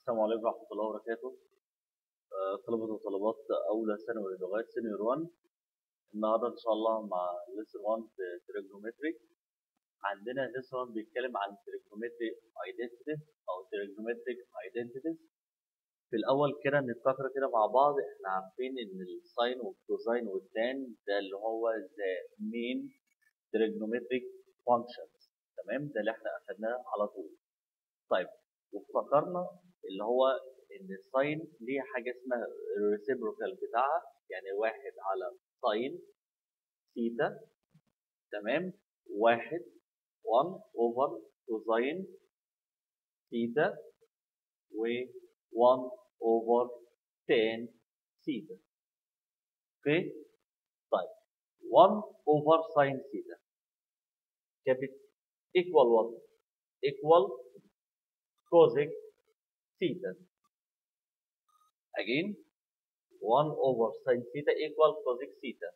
السلام عليكم ورحمة الله وبركاته آه، طلبة وطالبات أولى ثانوي لغاية سينيور 1 النهاردة إن شاء الله مع ليسن 1 في تريجنومتري عندنا ليسن 1 بيتكلم عن تريجنومتري ايدنتيتيز أو تريجنومتريك ايدنتيتيز في الأول كده نفتكر كده مع بعض إحنا عارفين إن الساين والكوزاين والتان ده اللي هو ذا مين تريجنومتريك فانكشنز تمام ده اللي إحنا أخدناه على طول طيب وافتكرنا اللي هو ان الساين ليه حاجه اسمها الريسيبروكال بتاعها يعني واحد على ساين ثيتا تمام واحد 1 اوفر كوزاين ثيتا و 1 اوفر تان ثيتا اوكي طيب 1 اوفر ساين ثيتا كانت ايكوال 1 ايكوال cosec theta. Again, 1 over sin theta equal cosec theta.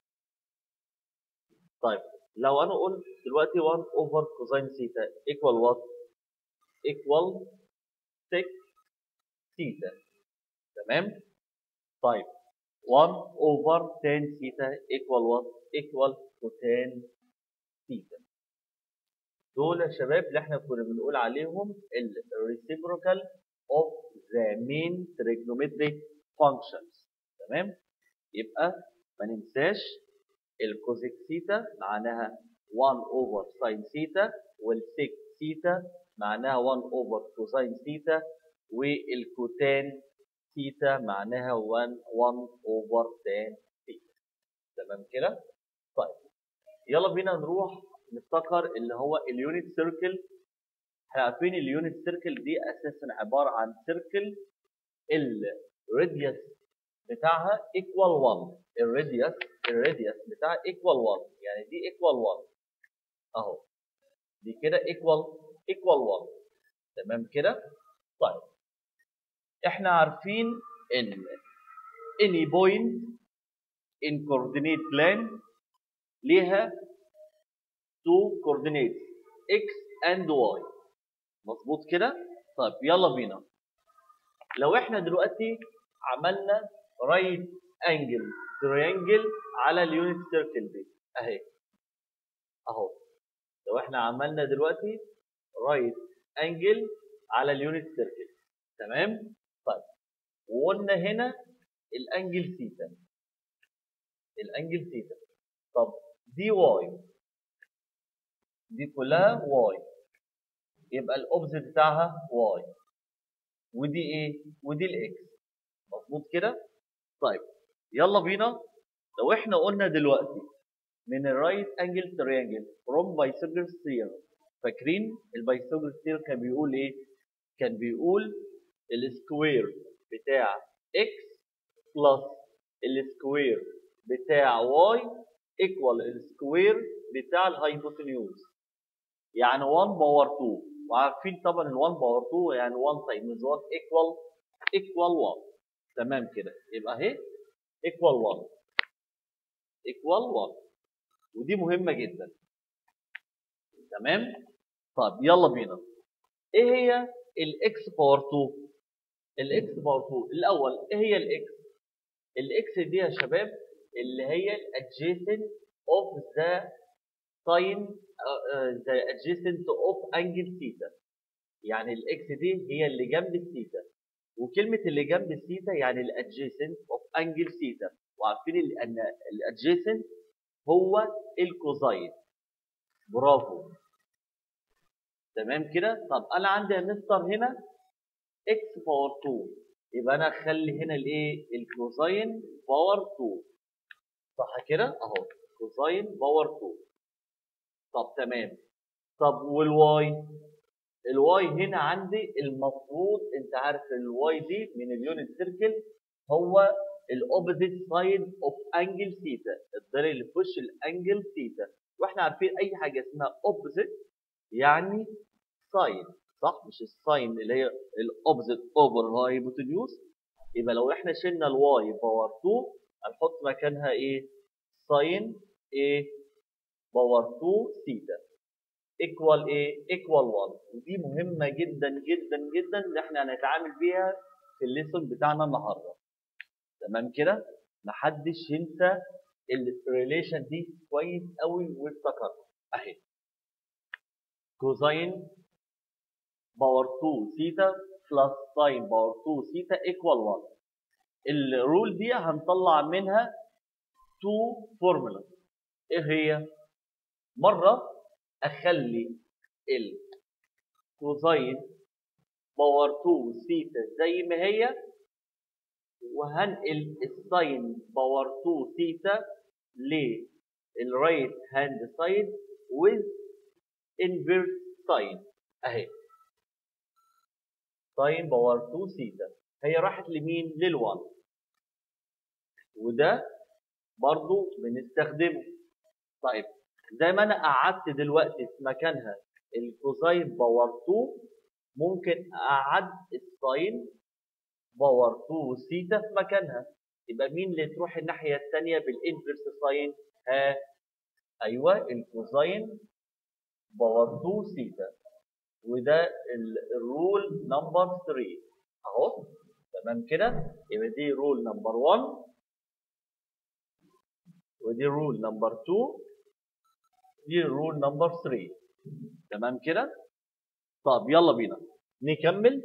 طيب لو انا قلت دلوقتي 1 over cosine theta equal what? equal sec theta. تمام؟ طيب 1 over tan theta equal what? equal cosine theta. دول يا شباب اللي احنا كنا بنقول عليهم الريسيبروكال اوف ذا مين trigonometric functions تمام يبقى ما ننساش الكوزيك ثيتا معناها 1 اوفر ساين ثيتا والسيك ثيتا معناها 1 اوفر كوساين ثيتا والكوتان ثيتا معناها 1 1 اوفر تان ثيتا تمام كده طيب يلا بينا نروح نفتكر اللي هو اليونت سيركل احنا عارفين اليونت سيركل دي اساسا عباره عن سيركل الراديوس بتاعها ايكوال 1 الراديوس الراديوس بتاعها ايكوال 1 يعني دي ايكوال 1 اهو دي كده ايكوال ايكوال 1 تمام كده طيب احنا عارفين ان any point in coordinate plane ليها two coordinates x and y مظبوط كده طيب يلا بينا لو احنا دلوقتي عملنا right angle triangle على اليونت سيركل دي اهي اهو لو احنا عملنا دلوقتي right angle على اليونت سيركل تمام طيب وقلنا هنا الانجل ثيتا الانجل ثيتا طب دي واي دي كلها واي يبقى الاوبزيت بتاعها واي ودي ايه ودي الاكس مظبوط كده طيب يلا بينا لو احنا قلنا دلوقتي من الرايت انجل تريانجل فروم بايثاغورس ثيورم فاكرين البايثاغورس ثيورم كان بيقول ايه كان بيقول السكوير بتاع اكس بلس السكوير بتاع واي ايكوال السكوير بتاع الهايبوتنيوز يعني 1 باور 2 وعارفين طبعا ال 1 باور 2 يعني 1 تايمز 1 ايكوال ايكوال 1 تمام كده يبقى اهي ايكوال 1 ايكوال 1 ودي مهمه جدا تمام طب يلا بينا ايه هي الاكس باور 2 الاكس باور 2 الاول ايه هي الاكس الاكس دي يا شباب اللي هي الادجيسنت اوف ذا ساين ذا adjacent اوف انجل ثيتا يعني الاكس دي هي اللي جنب الثيتا وكلمه اللي جنب الثيتا يعني الادجيسنت اوف انجل ثيتا وعارفين ان الادجيسنت هو الكوزاين برافو تمام كده طب انا عندي يا مستر هنا اكس باور 2 يبقى انا اخلي هنا الايه الكوزاين باور 2 صح كده اهو كوزاين باور 2 طب تمام طب والواي الواي هنا عندي المفروض انت عارف الواي دي من اليونت سيركل هو الاوبوزيت سايد اوف انجل ثيتا الضلع اللي في وش الانجل ثيتا واحنا عارفين اي حاجه اسمها اوبوزيت يعني ساين صح مش الساين اللي هي الاوبوزيت اوفر الهايبوتنيوز يبقى لو احنا شلنا الواي باور 2 هنحط مكانها ايه ساين ايه باور 2 ثيتا ايكوال ايه ايكوال 1 ودي مهمه جدا جدا جدا اللي احنا هنتعامل بيها في الليسون بتاعنا النهارده تمام كده محدش ينسى الريليشن دي كويس قوي وافتكرها اهي كوزين باور 2 سيتا بلس ساين باور 2 سيتا ايكوال 1 الرول دي هنطلع منها تو فورمولا ايه هي مره اخلي الكوزين باور 2 سيتا زي ما هي وهنقل الساين باور 2 سيتا للرايت هاند سايد with inverse ساين اهي ساين باور 2 سيتا هي راحت لمين لل1 وده برضو بنستخدمه طيب زي ما انا قعدت دلوقتي في مكانها الكوزين باور 2 ممكن اقعد الساين باور 2 سيتا في مكانها يبقى مين اللي تروح الناحيه الثانيه بالانفرس ساين ها ايوه الكوزين باور 2 سيتا وده الرول نمبر 3 اهو تمام كده يبقى دي رول نمبر 1 ودي رول نمبر 2 دي رول نمبر 3 تمام كده طب يلا بينا نكمل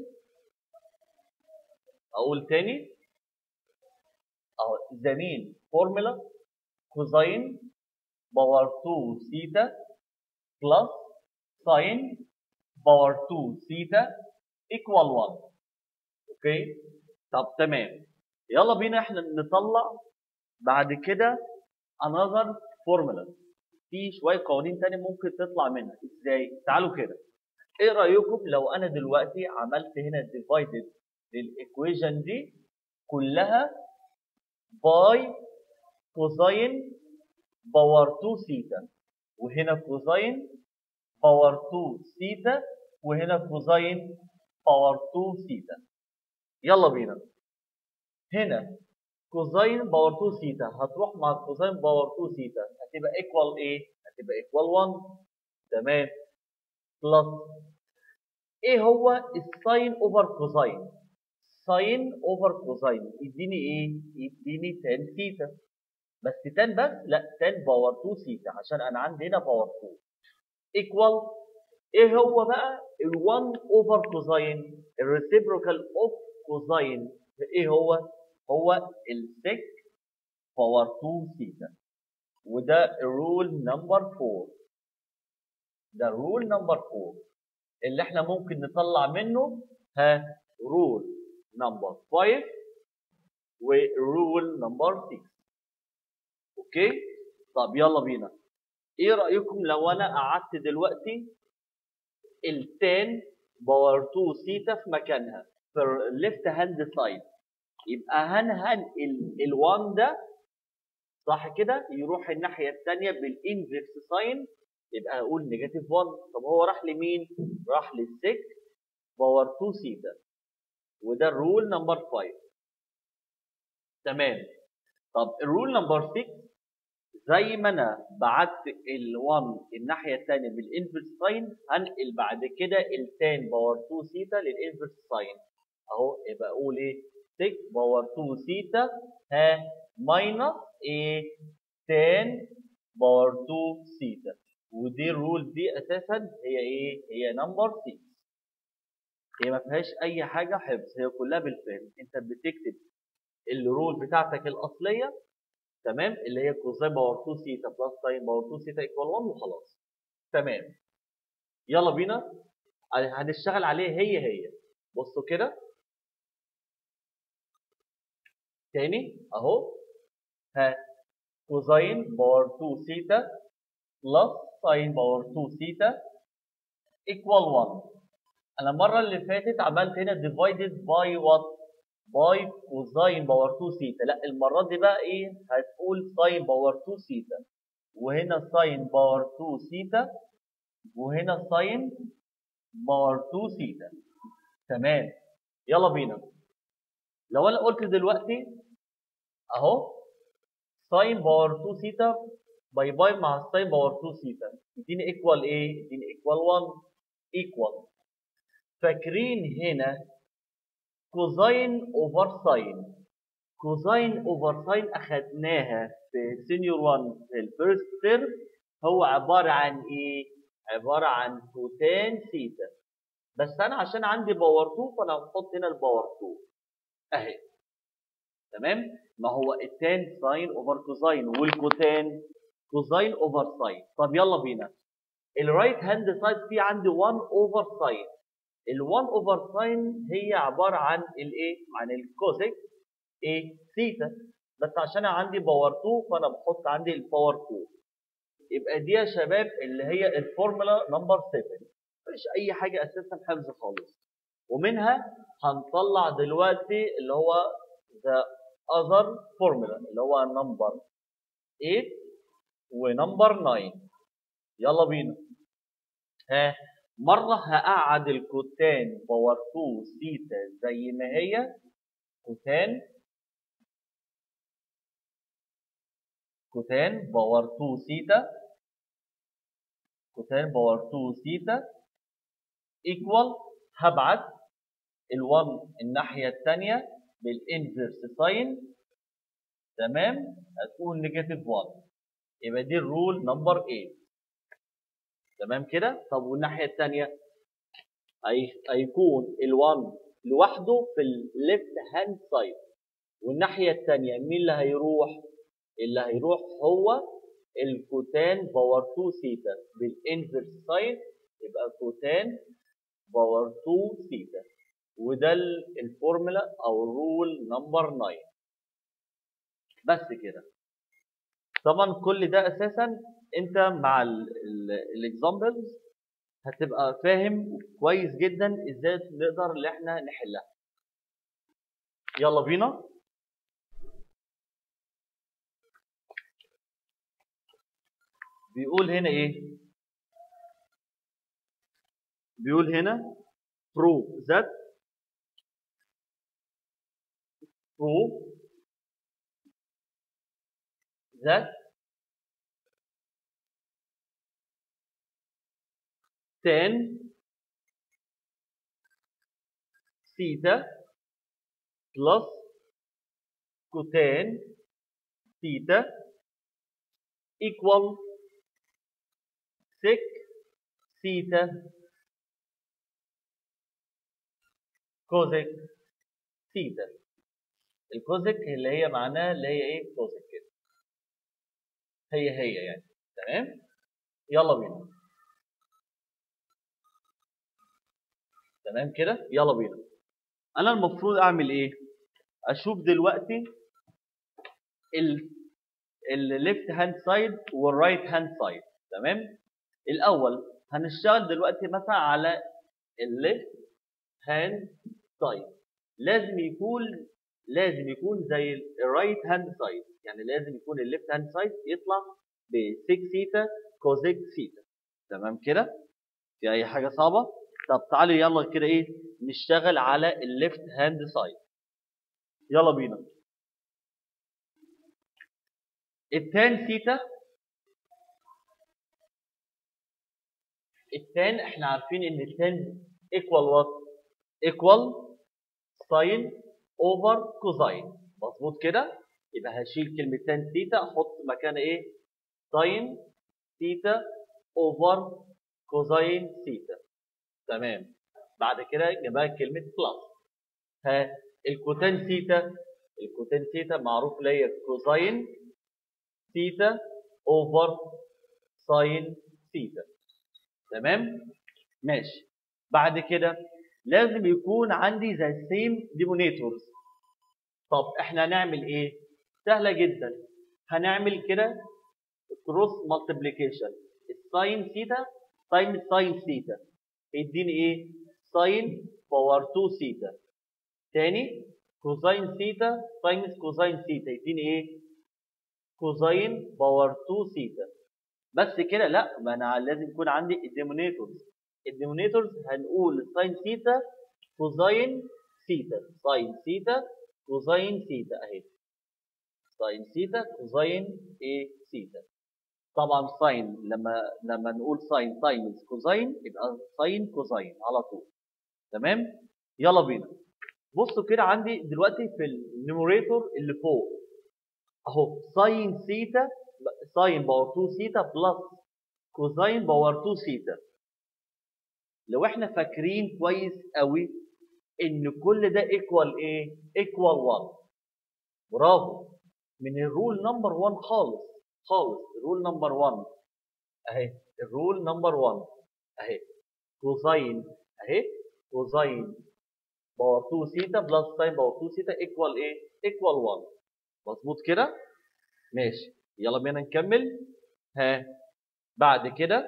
اقول تاني اهو زمين فورمولا كوزين باور 2 سيتا بلس ساين باور 2 سيتا ايكوال 1 اوكي طب تمام يلا بينا احنا نطلع بعد كده another formula في شويه قوانين تاني ممكن تطلع منها ازاي تعالوا كده ايه رايكم لو انا دلوقتي عملت هنا divided للايكويشن دي كلها باي كوزين باور 2 سيتا وهنا كوزين باور 2 سيتا وهنا كوزين باور 2 سيتا يلا بينا هنا كوزين باور 2 سيتا هتروح مع كوزين باور 2 سيتا هتبقى ايكوال ايه هتبقى ايكوال 1 تمام بلس ايه هو الساين اوفر كوزين ساين اوفر كوزين يديني ايه يديني تان سيتا بس تان بس لا تان باور 2 سيتا عشان انا عندي هنا باور 2 ايكوال ايه هو بقى ال1 اوفر كوزين الريسيبروكال اوف كوزين ايه هو هو السك باور 2 سيتا وده الرول نمبر 4 ده الرول نمبر 4 اللي احنا ممكن نطلع منه ها رول نمبر 5 ورول نمبر 6 اوكي طب يلا بينا ايه رايكم لو انا قعدت دلوقتي التان باور 2 سيتا في مكانها في الليفت هاند سايد يبقى هنهنقل ال1 ده صح كده يروح الناحيه الثانيه بالانفرس ساين يبقى اقول نيجاتيف 1 طب هو راح لمين؟ راح للسك باور 2 سيتا وده الرول نمبر 5 تمام طب الرول نمبر 6 زي ما انا بعت ال1 الناحيه الثانيه بالانفرس ساين هنقل بعد كده التان باور 2 سيتا للانفرس ساين اهو يبقى اقول ايه 6 باور 2 سيتا ها ماينس ايه تان باور 2 سيتا ودي الرول دي اساسا هي ايه هي نمبر 6 هي ما فيهاش اي حاجه حفظ هي كلها بالفهم انت بتكتب الرول بتاعتك الاصليه تمام اللي هي كوزين باور 2 سيتا بلس ساين باور 2 سيتا ايكوال 1 وخلاص تمام يلا بينا هنشتغل عليه هي هي بصوا كده تاني اهو ها كوزين باور 2 سيتا بلس ساين باور 2 سيتا ايكوال 1 انا المره اللي فاتت عملت هنا ديفايدد باي وات باي كوزين باور 2 سيتا لا المره دي بقى ايه هتقول ساين باور 2 سيتا وهنا ساين باور 2 سيتا وهنا ساين باور 2 سيتا تمام يلا بينا لو انا قلت دلوقتي اهو ساين باور 2 سيتا باي باي مع الساين باور 2 ثيتا يديني ايكوال ايه؟ يديني ايكوال 1 ايكوال فاكرين هنا كوزاين اوفر ساين كوزاين اوفر ساين اخدناها في سينيور 1 في الفيرست تيرم هو عباره عن ايه؟ عباره عن كوتان ثيتا بس انا عشان عندي باور 2 فانا هحط هنا الباور 2 اهي تمام ما هو التان ساين اوفر كوزاين والكوتان كوزاين اوفر ساين طب يلا بينا الرايت هاند سايد في عندي 1 اوفر ساين ال 1 اوفر ساين هي عباره عن الايه عن الكوزيك ايه ثيتا بس عشان انا عندي باور 2 فانا بحط عندي الباور 2 يبقى دي يا شباب اللي هي الفورمولا نمبر 7 مفيش اي حاجه اساسا حفظ خالص ومنها هنطلع دلوقتي اللي هو the other formula اللي هو نمبر 8 ونمبر 9 يلا بينا ها مرة هقعد الكوتان باور 2 سيتا زي ما هي كوتان كوتان باور 2 سيتا كوتان باور 2 سيتا ايكوال هبعت ال1 الناحية الثانية بالانفرس ساين تمام هتكون نيجاتيف 1 يبقى دي الرول نمبر 8 تمام كده طب والناحية الثانية هيكون ال1 لوحده في الليفت هاند سايد والناحية الثانية مين اللي هيروح؟ اللي هيروح هو الكوتان باور 2 سيتا بالانفرس ساين يبقى كوتان باور 2 سيتا وده الفورمولا او الرول نمبر 9 بس كده طبعا كل ده اساسا انت مع الاكزامبلز هتبقى فاهم كويس جدا ازاي نقدر ان احنا نحلها يلا بينا بيقول هنا ايه بيقول هنا prove that prove that tan theta plus cotan theta equal sec theta كوزيك ثيتا الكوزيك اللي هي معناها اللي هي ايه كوزيك كده هي هي يعني تمام يلا بينا تمام كده يلا بينا انا المفروض اعمل ايه اشوف دلوقتي ال الليفت هاند سايد والرايت هاند سايد تمام الاول هنشتغل دلوقتي مثلا على الليفت هاند سايد لازم يكون لازم يكون زي الرايت هاند سايد يعني لازم يكون الليفت هاند سايد يطلع ب 6 سيتا كوزيك سيتا تمام كده في اي حاجه صعبه طب تعالوا يلا كده ايه نشتغل على الليفت هاند سايد يلا بينا التان سيتا التان احنا عارفين ان التان ايكوال وات ايكوال ساين اوفر كوزاين مظبوط كده يبقى هشيل كلمه تان ثيتا احط مكانها ايه ساين ثيتا اوفر كوزاين ثيتا تمام بعد كده جنبها كلمه بلس ها الكوتان ثيتا الكوتان ثيتا معروف اللي هي كوزاين ثيتا اوفر ساين ثيتا تمام ماشي بعد كده لازم يكون عندي زي سيم ديمونيتورز طب احنا هنعمل ايه سهله جدا هنعمل كده كروس مالتيبليكيشن الساين ثيتا تايم ساين ثيتا يديني ايه ساين باور 2 ثيتا تاني كوزاين ثيتا تايمز كوزاين ثيتا يديني ايه كوزاين باور 2 ثيتا بس كده لا ما انا لازم يكون عندي الديمونيتورز الديمونيتورز هنقول ساين ثيتا كوزاين ثيتا ساين ثيتا كوزاين ثيتا اهي ساين ثيتا كوزاين ايه ثيتا طبعا ساين لما لما نقول ساين تايمز كوزاين يبقى ساين كوزاين على طول تمام يلا بينا بصوا كده عندي دلوقتي في النيموريتور اللي فوق اهو ساين سيتا ساين باور 2 سيتا بلس كوزاين باور 2 سيتا لو احنا فاكرين كويس قوي ان كل ده ايكوال ايه ايكوال 1 برافو من الرول نمبر 1 خالص خالص الرول نمبر 1 اهي الرول نمبر 1 اهي كوزاين اهي كوزاين باور 2 سيتا بلس ساين باور 2 سيتا ايكوال ايه ايكوال 1 مظبوط كده ماشي يلا بينا نكمل ها بعد كده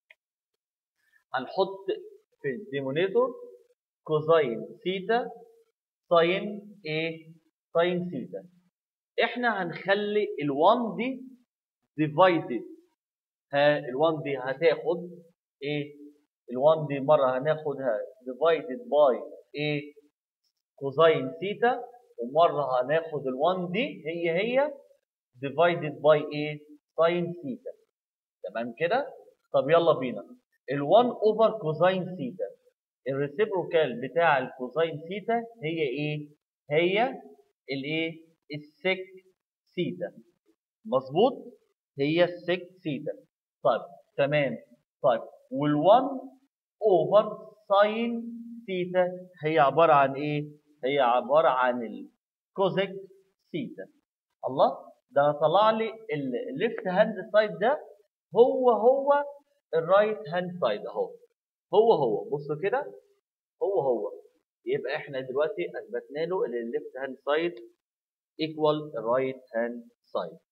هنحط في الديمونيتور كوزاين سيتا ساين ايه ساين سيتا احنا هنخلي ال1 دي ديفايدد ها ال1 دي هتاخد ايه ال1 دي مره هناخدها ديفايدد باي ايه كوزاين سيتا ومره هناخد ال1 دي هي هي ديفايدد باي ايه ساين سيتا تمام كده طب يلا بينا ال1 اوفر كوزاين سيتا الريسيبروكال بتاع الكوزاين سيتا هي ايه هي الايه السك سيتا مظبوط هي السك سيتا طيب تمام طيب وال1 اوفر ساين سيتا هي عباره عن ايه هي عباره عن الكوزيك سيتا الله ده طلع لي الليفت هاند سايد ده هو هو الرايت هاند سايد اهو هو هو بصوا كده هو هو يبقى احنا دلوقتي اثبتنا له ان الليفت هاند سايد ايكوال الرايت هاند سايد